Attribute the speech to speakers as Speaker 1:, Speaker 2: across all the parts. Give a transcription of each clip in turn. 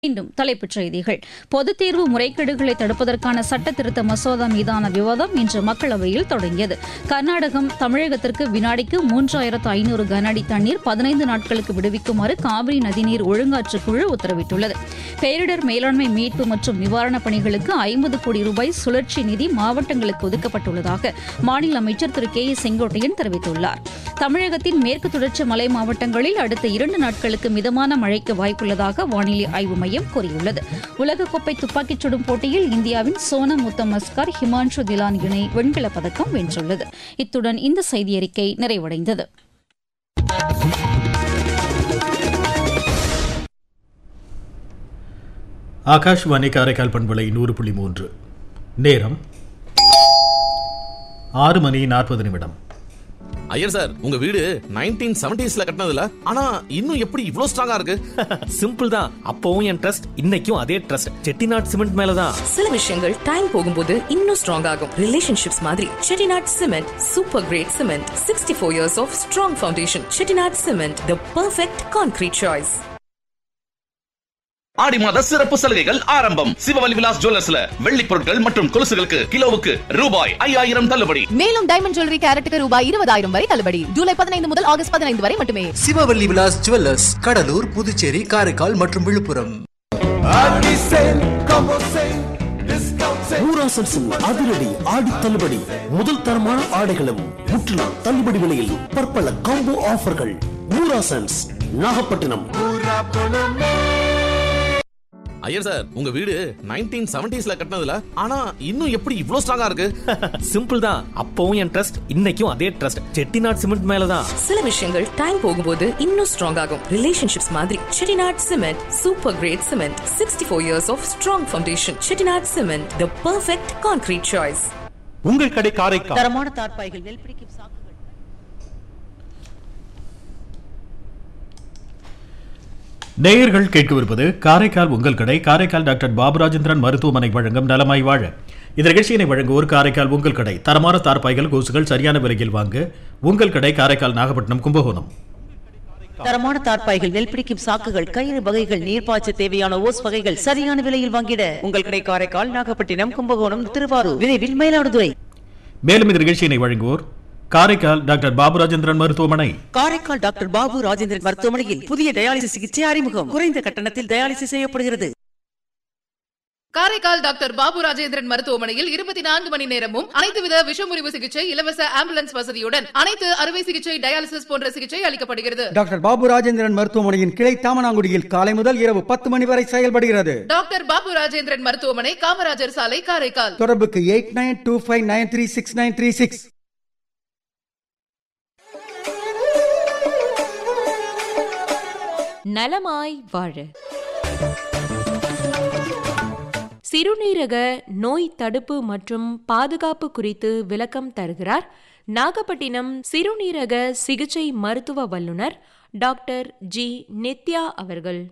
Speaker 1: மீண்டும் தலைப்புச் செய்திகள் பொதுத் தேர்வு முறைகேடுகளை தடுப்பதற்கான சட்ட திருத்த மசோதா மீதான விவாதம் இன்று மக்களவையில் தொடங்கியது கர்நாடகம் தமிழகத்திற்கு வினாடிக்கு மூன்றாயிரத்து ஐநூறு கன அடி தண்ணீர் பதினைந்து நாட்களுக்கு விடுவிக்குமாறு காவிரி நதிநீர் ஒழுங்காற்றுக் குழு உத்தரவிட்டுள்ளது பேரிடர் மேலாண்மை மீட்பு மற்றும் நிவாரணப் பணிகளுக்கு ஐம்பது கோடி ரூபாய் சுழற்சி நிதி மாவட்டங்களுக்கு ஒதுக்கப்பட்டுள்ளதாக மாநில அமைச்சர் திரு கே ஏ செங்கோட்டையன் தெரிவித்துள்ளார் தமிழகத்தின் மேற்கு தொடர்ச்சி மலை மாவட்டங்களில் அடுத்த இரண்டு நாட்களுக்கு மிதமான மழைக்கு வாய்ப்புள்ளதாக வானிலை ஆய்வு மையம் கூறியுள்ளது உலகக்கோப்பை துப்பாக்கிச் சுடும் போட்டியில் இந்தியாவின் சோனம் முத்தமஸ்கர் ஹிமான்ஷு திலான் இணை வெண்கலப் பதக்கம் வென்றுள்ளது இத்துடன் இந்த செய்தியறிக்கை நிறைவடைந்தது
Speaker 2: ஆகாஷ்வாணி காரைக்கால் பண்பலை நூறு புள்ளி மூன்று நேரம் ஆறு மணி நாற்பது நிமிடம்
Speaker 3: ஐயர் சார் உங்க வீடு நைன்டீன் செவன்டிஸ்ல கட்டினதுல ஆனா இன்னும் எப்படி இவ்ளோ ஸ்ட்ராங்கா இருக்கு
Speaker 4: சிம்பிள் தான் அப்பவும் என் ட்ரஸ்ட் இன்னைக்கும் அதே ட்ரஸ்ட் செட்டிநாட் சிமெண்ட் மேலதான்
Speaker 5: சில விஷயங்கள் டைம் போகும்போது இன்னும் ஸ்ட்ராங் ஆகும் ரிலேஷன்ஷிப்ஸ் மாதிரி Chettinad cement super great cement sixty four years of strong foundation Chettinad cement the perfect concrete choice
Speaker 3: ஆடி மாத சிறப்பு சலுகைகள் ஆரம்பம் சிவவலி விலாஸ் ஜுவல்லர்ஸ்ல வெள்ளி பொருட்கள் மற்றும் கொலுசுகளுக்கு கிலோவுக்கு ரூபாய் ஐயாயிரம் தள்ளுபடி
Speaker 6: மேலும் டைமண்ட் ஜுவல்லரி கேரட்டுக்கு ரூபாய் இருபதாயிரம் வரை தள்ளுபடி ஜூலை பதினைந்து முதல் ஆகஸ்ட் பதினைந்து வரை மட்டுமே
Speaker 7: சிவவல்லி விலாஸ் ஜுவல்லர்ஸ் கடலூர் புதுச்சேரி காரைக்கால் மற்றும் விழுப்புரம்
Speaker 8: ஊராசன்ஸின் அதிரடி ஆடி தள்ளுபடி முதல் தரமான ஆடைகளும் முற்றிலும் தள்ளுபடி விலையில் பற்பல காம்போ ஆஃபர்கள் ஊராசன்ஸ் நாகப்பட்டினம்
Speaker 3: ஐயர் சார் உங்க வீடு நைன்டீன் செவன்டிஸ்ல கட்டினதுல ஆனா இன்னும் எப்படி இவ்ளோ ஸ்ட்ராங்கா இருக்கு
Speaker 4: சிம்பிள் தான் அப்பவும் என் ட்ரஸ்ட் இன்னைக்கும் அதே ட்ரஸ்ட் செட்டிநாட் சிமெண்ட் மேலதான்
Speaker 5: சில விஷயங்கள் டைம் போகும்போது இன்னும் ஸ்ட்ராங் ஆகும் ரிலேஷன்ஷிப்ஸ் மாதிரி Chettinad cement super great cement sixty four years of strong foundation Chettinad cement the perfect concrete choice
Speaker 8: உங்கள் கடை காரைக்கால்
Speaker 9: தரமான தார்ப்பாய்கள் நெல் பிடிக்கும் சாக்குகள்
Speaker 2: நேயர்கள் கேட்கவிருப்பது காரைக்கால் உங்கள் கடை காரைக்கால் டாக்டர் பாபுராஜேந்திரன் மருத்துவமனை வழங்கும் நலமாய் வாழ இந்த நிகழ்ச்சியினை வழங்குவோர் காரைக்கால் உங்கள் கடை தரமான தார்ப்பாய்கள் கொசுகள் சரியான விலையில் வாங்க உங்கள் கடை காரைக்கால் நாகப்பட்டினம் கும்பகோணம்
Speaker 9: தரமான தார்ப்பாய்கள் நெல் பிடிக்கும் சாக்குகள் கயிறு வகைகள் நீர்ப்பாய்ச்ச தேவையான ஓஸ் வகைகள் சரியான விலையில் வாங்கிட உங்கள் கடை காரைக்கால் நாகப்பட்டினம் கும்பகோணம் திருவாரூர் விரைவில் மயிலாடுதுறை
Speaker 2: மேலும் இந்த நிகழ்ச்சியினை வழங்குவோர் காரைக்கால் டாக்டர் பாபுராஜேந்திரன் மருத்துவமனை
Speaker 9: காரைக்கால் டாக்டர் பாபு ராஜேந்திரன் மருத்துவமனையில் புதிய டயாலிசிஸ் சிகிச்சை அறிமுகம் குறைந்த கட்டணத்தில் டயாலிசிஸ் செய்யப்படுகிறது
Speaker 10: காரைக்கால் டாக்டர் பாபு ராஜேந்திரன் மருத்துவமனையில் இருபத்தி நான்கு மணி நேரமும் அனைத்து வித விஷமுறிவு சிகிச்சை இலவச ஆம்புலன்ஸ் வசதியுடன் அனைத்து அறுவை சிகிச்சை டயாலிசிஸ் போன்ற சிகிச்சை அளிக்கப்படுகிறது
Speaker 11: டாக்டர் பாபு ராஜேந்திரன் மருத்துவமனையின் கிளை தாமனாங்குடியில் காலை முதல் இரவு பத்து மணி வரை செயல்படுகிறது
Speaker 10: டாக்டர் பாபு ராஜேந்திரன் மருத்துவமனை காமராஜர் சாலை காரைக்கால்
Speaker 11: தொடர்புக்கு eight nine two five nine three six nine three six
Speaker 12: நலமாய் வாழ சிறுநீரக நோய் தடுப்பு மற்றும் பாதுகாப்பு குறித்து விளக்கம் தருகிறார் நாகப்பட்டினம் சிறுநீரக சிகிச்சை மருத்துவ வல்லுநர் டாக்டர் ஜி நித்யா அவர்கள்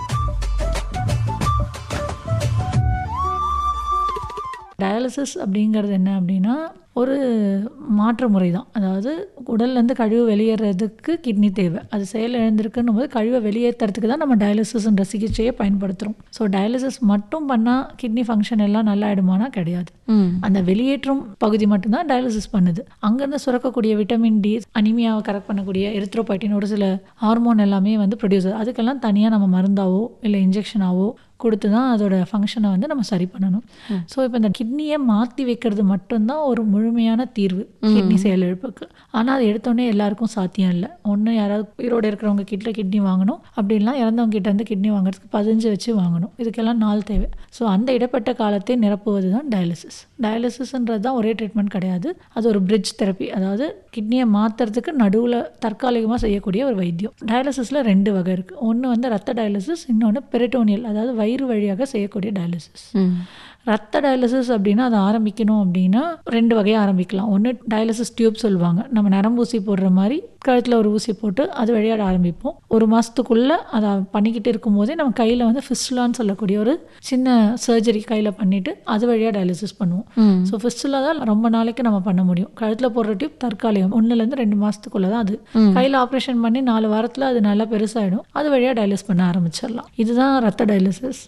Speaker 13: டயாலிசிஸ் அப்படிங்கிறது என்ன அப்படின்னா ஒரு மாற்று முறை தான் அதாவது உடல்லேருந்து கழிவு வெளியேறதுக்கு கிட்னி தேவை அது செயல் இழந்திருக்குன்னும் போது கழிவை வெளியேற்றுறதுக்கு தான் நம்ம டயாலிசிஸ்ன்ற சிகிச்சையை பயன்படுத்துகிறோம் ஸோ டயாலிசிஸ் மட்டும் பண்ணால் கிட்னி ஃபங்க்ஷன் எல்லாம் நல்லா ஆயிடுமானா கிடையாது அந்த வெளியேற்றும் பகுதி மட்டும்தான் டயாலிசிஸ் பண்ணுது அங்கேருந்து சுரக்கக்கூடிய விட்டமின் டி அனிமியாவை கரெக்ட் பண்ணக்கூடிய எரித்ரோபைட்டின் ஒரு சில ஹார்மோன் எல்லாமே வந்து ப்ரொடியூஸ் அதுக்கெல்லாம் தனியாக நம்ம மருந்தாவோ இல்லை இன்ஜெக்ஷனாவோ கொடுத்து தான் அதோட ஃபங்க்ஷனை வந்து நம்ம சரி பண்ணணும் ஸோ இப்போ இந்த கிட்னியை மாற்றி வைக்கிறது மட்டும்தான் ஒரு முழுமையான தீர்வு கிட்னி செயலிழப்புக்கு ஆனால் அது எடுத்தோடனே எல்லாருக்கும் சாத்தியம் இல்லை ஒன்று யாராவது உயிரோடு இருக்கிறவங்க கிட்ட கிட்னி வாங்கணும் அப்படின்லாம் இறந்தவங்க கிட்ட இருந்து கிட்னி வாங்குறதுக்கு பதினஞ்சு வச்சு வாங்கணும் இதுக்கெல்லாம் நாள் தேவை ஸோ அந்த இடைப்பட்ட காலத்தை நிரப்புவது தான் டயாலிசிஸ் டயாலிசிஸ்ன்றது தான் ஒரே ட்ரீட்மெண்ட் கிடையாது அது ஒரு பிரிட்ஜ் தெரப்பி அதாவது கிட்னியை மாற்றுறதுக்கு நடுவில் தற்காலிகமாக செய்யக்கூடிய ஒரு வைத்தியம் டயாலிசிஸில் ரெண்டு வகை இருக்குது ஒன்று வந்து ரத்த டயாலிசிஸ் இன்னொன்று பெரிட்டோனியல் அதாவது வயிறு வழியாக செய்யக்கூடிய டயாலிசிஸ் ரத்த டயாலிசிஸ் அப்படின்னா அதை ஆரம்பிக்கணும் அப்படின்னா ரெண்டு வகையாக ஆரம்பிக்கலாம் ஒன்று டயாலிசிஸ் டியூப் சொல்லுவாங்க நம்ம நரம்பூசி போடுற மாதிரி கழுத்தில் ஒரு ஊசி போட்டு அது வழியாக ஆரம்பிப்போம் ஒரு மாதத்துக்குள்ளே அதை பண்ணிக்கிட்டு இருக்கும்போதே நம்ம கையில் வந்து ஃபிஸ்டுலான்னு சொல்லக்கூடிய ஒரு சின்ன சர்ஜரி கையில் பண்ணிவிட்டு அது வழியாக டயாலிசிஸ் பண்ணுவோம் ஸோ ஃபிஸ்டுலா தான் ரொம்ப நாளைக்கு நம்ம பண்ண முடியும் கழுத்தில் போடுற டியூப் தற்காலிகம் ஒன்றுலேருந்து ரெண்டு மாதத்துக்குள்ளே தான் அது கையில் ஆப்ரேஷன் பண்ணி நாலு வாரத்தில் அது நல்லா பெருசாகிடும் அது வழியாக டயாலிஸ் பண்ண ஆரம்பிச்சிடலாம் இதுதான் ரத்த டயாலிசிஸ்